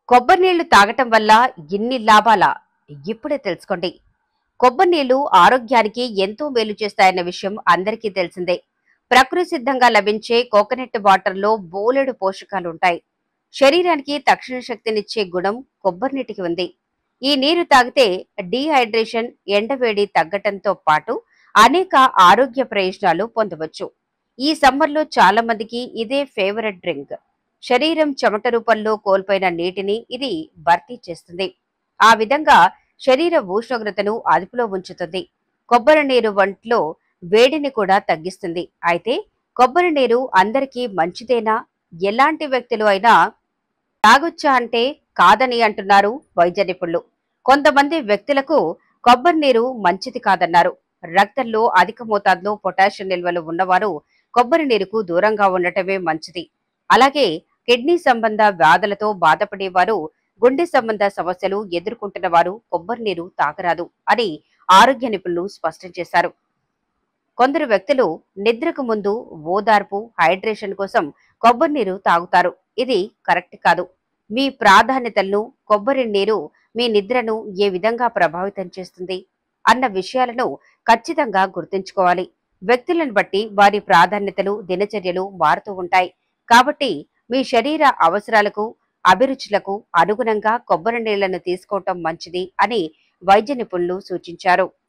కొబ్బరి నీళ్లు తాగటం వల్ల ఇన్ని లాభాలా ఇప్పుడే తెలుసుకోండి కొబ్బరి నీళ్లు ఆరోగ్యానికి ఎంతో మేలు చేస్తాయన్న విషయం అందరికీ తెలిసిందే ప్రకృతి సిద్ధంగా లభించే కోకోనట్ వాటర్లో బోలెడు పోషకాలు ఉంటాయి శరీరానికి తక్షణ శక్తినిచ్చే గుణం కొబ్బరి నీటికి ఉంది ఈ నీరు తాగితే డీహైడ్రేషన్ ఎండవేడి తగ్గటంతో పాటు అనేక ఆరోగ్య ప్రయోజనాలు పొందవచ్చు ఈ సమ్మర్లో చాలా మందికి ఇదే ఫేవరెట్ డ్రింక్ శరీరం చెమట రూపంలో కోల్పోయిన నీటిని ఇది భర్తీ చేస్తుంది ఆ విధంగా శరీర ఉష్ణోగ్రతను అదుపులో ఉంచుతుంది కొబ్బరి నీరు వంట్లో వేడిని కూడా తగ్గిస్తుంది అయితే కొబ్బరి నీరు అందరికీ మంచిదేనా ఎలాంటి వ్యక్తులు అయినా తాగొచ్చా అంటే కాదని అంటున్నారు వైద్య నిపుణులు కొంతమంది వ్యక్తులకు కొబ్బరి నీరు మంచిది కాదన్నారు రక్తంలో అధిక మోతాదులో పొటాషియం నిల్వలు ఉన్నవారు కొబ్బరి నీరుకు దూరంగా ఉండటమే మంచిది అలాగే కిడ్నీ సంబంధ వ్యాధులతో బాధపడేవారు గుండె సంబంధ సమస్యలు ఎదుర్కొంటున్న వారు కొబ్బరి నీరు తాగరాదు అని ఆరోగ్య నిపుణులు స్పష్టం చేశారు కొందరు వ్యక్తులు నిద్రకు ముందు ఓదార్పు హైడ్రేషన్ కోసం కొబ్బరి నీరు తాగుతారు ఇది కరెక్ట్ కాదు మీ ప్రాధాన్యతలను కొబ్బరి నీరు మీ నిద్రను ఏ విధంగా ప్రభావితం చేస్తుంది అన్న విషయాలను ఖచ్చితంగా గుర్తుంచుకోవాలి వ్యక్తులను బట్టి వారి ప్రాధాన్యతలు దినచర్యలు మారుతూ ఉంటాయి కాబట్టి మీ శరీర అవసరాలకు అభిరుచులకు అనుగుణంగా కొబ్బరి నీళ్లను తీసుకోవటం మంచిది అని వైద్య నిపుణులు సూచించారు